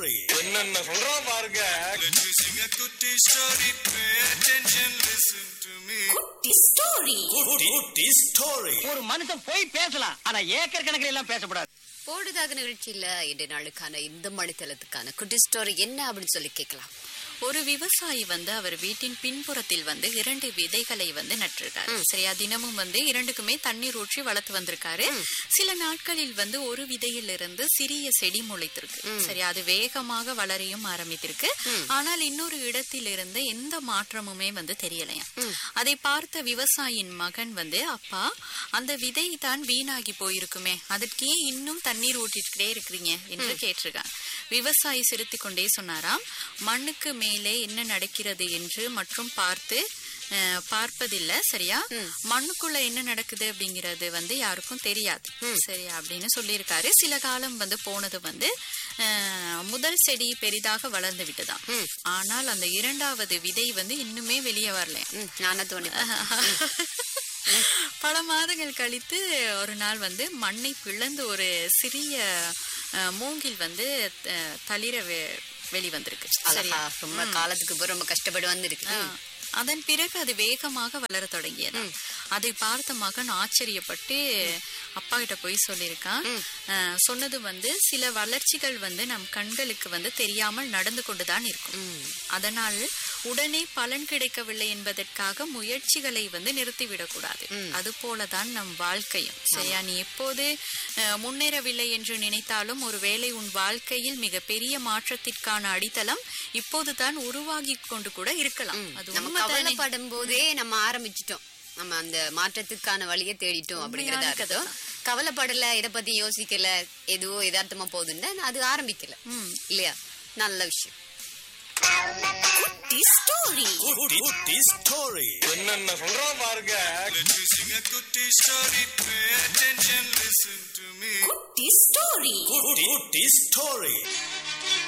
story. என்னென்ன சொல்றான் பாருங்க Let me sing a kutti story. Pay attention, listen to me. Story Kutti, Kutti story. ஒரு மனுஷன் போய் பேசலாம் ஆனா ஏக்கர் கணக்கில் எல்லாம் பேசக்கூடாது போடுதாக நிகழ்ச்சியில இன்று நாளுக்கான இந்த மணித்தளத்துக்கான குட்டி ஸ்டோரி என்ன அப்படின்னு சொல்லி கேட்கலாம் ஒரு விவசாயி வந்து அவர் வீட்டின் பின்புறத்தில் வந்து இரண்டு விதைகளை வந்து நட்டிருக்காரு சரியா தினமும் வந்து இரண்டுக்குமே தண்ணீர் ஊற்றி வளர்த்து வந்திருக்காரு சில நாட்களில் வந்து ஒரு விதையிலிருந்து சிறிய செடி முளைத்திருக்கு சரியா அது வேகமாக வளரையும் ஆரம்பித்திருக்கு ஆனால் இன்னொரு இடத்திலிருந்து எந்த மாற்றமுமே வந்து தெரியலையா அதை பார்த்த விவசாயியின் மகன் வந்து அப்பா அந்த விதை தான் வீணாகி போயிருக்குமே அதற்கே இன்னும் தண்ணீர் ஊற்றிட்டே இருக்கிறீங்க என்று கேட்டிருக்கான் விவசாயி சிரித்துக் கொண்டே சொன்னாராம் மண்ணுக்கு மேலே என்ன நடக்கிறது என்று மற்றும் பார்த்து அஹ், பார்ப்பதில்ல சரியா மண்ணுக்குள்ள என்ன நடக்குது அப்படிங்கிறது வந்து யாருக்கும் தெரியாது சரியா அப்படின்னு சொல்லியிருக்காரு சில காலம் வந்து போனது வந்து அஹ், முதல் செடி பெரிதாக வளர்ந்து விட்டதாம் ஆனால் அந்த இரண்டாவது விதை வந்து இன்னுமே வெளியே வரலையா ம், நானா தோணி பல மாதங்கள் கழித்து ஒரு நாள் வந்து மண்ணை பிளந்து ஒரு சிறிய அஹ், மூங்கில் வந்து அஹ், தளிர வெ- வெளிவந்திருக்கு அழகா சரியா ரொம்ப காலத்துக்கு அப்புறம் ரொம்ப கஷ்டப்பட்டு வந்திருக்கு ஆ. அதன் பிறகு அது வேகமாக வளர தொடங்கியது அதை பார்த்த மகன் ஆச்சரியப்பட்டு அப்பா கிட்ட போய் சொல்லியிருக்கான் அஹ், சொன்னது வந்து சில வளர்ச்சிகள் வந்து நம் கண்களுக்கு வந்து தெரியாமல் நடந்து கொண்டுதான் இருக்கும் அதனால் உடனே பலன் கிடைக்கவில்லை என்பதற்காக முயற்சிகளை வந்து நிறுத்திவிடக்கூடாது அது போலதான் நம் வாழ்க்கையும் சரியா நீ எப்போது அஹ், முன்னேறவில்லை என்று நினைத்தாலும் ஒருவேளை உன் வாழ்க்கையில் மிக பெரிய மாற்றத்திற்கான அடித்தளம் இப்போதுதான் உருவாகி கொண்டு கூட இருக்கலாம் அது நம்ம உண்மைதானே? கவலைப்படும் போதே நம்ம ஆரம்பிச்சிட்டோம் நம்ம அந்த மாற்றத்துக்கான வழியை தேடிட்டோம் அப்படிங்கறத உண்மையான கதை அர்த்தம் கவலைப்படல இத பத்தி யோசிக்கல எதுவோ யதார்த்தமா போகுதுன்னா அது ஆரம்பிக்கல இல்லையா நல்ல விஷயம் ஸ்டோரி Kutti, Kutti story. என்னென்ன சொல்றான் பாருங்க Let me sing a kutti story. Pay attention, listen to me. Story Kutti, Kutti story.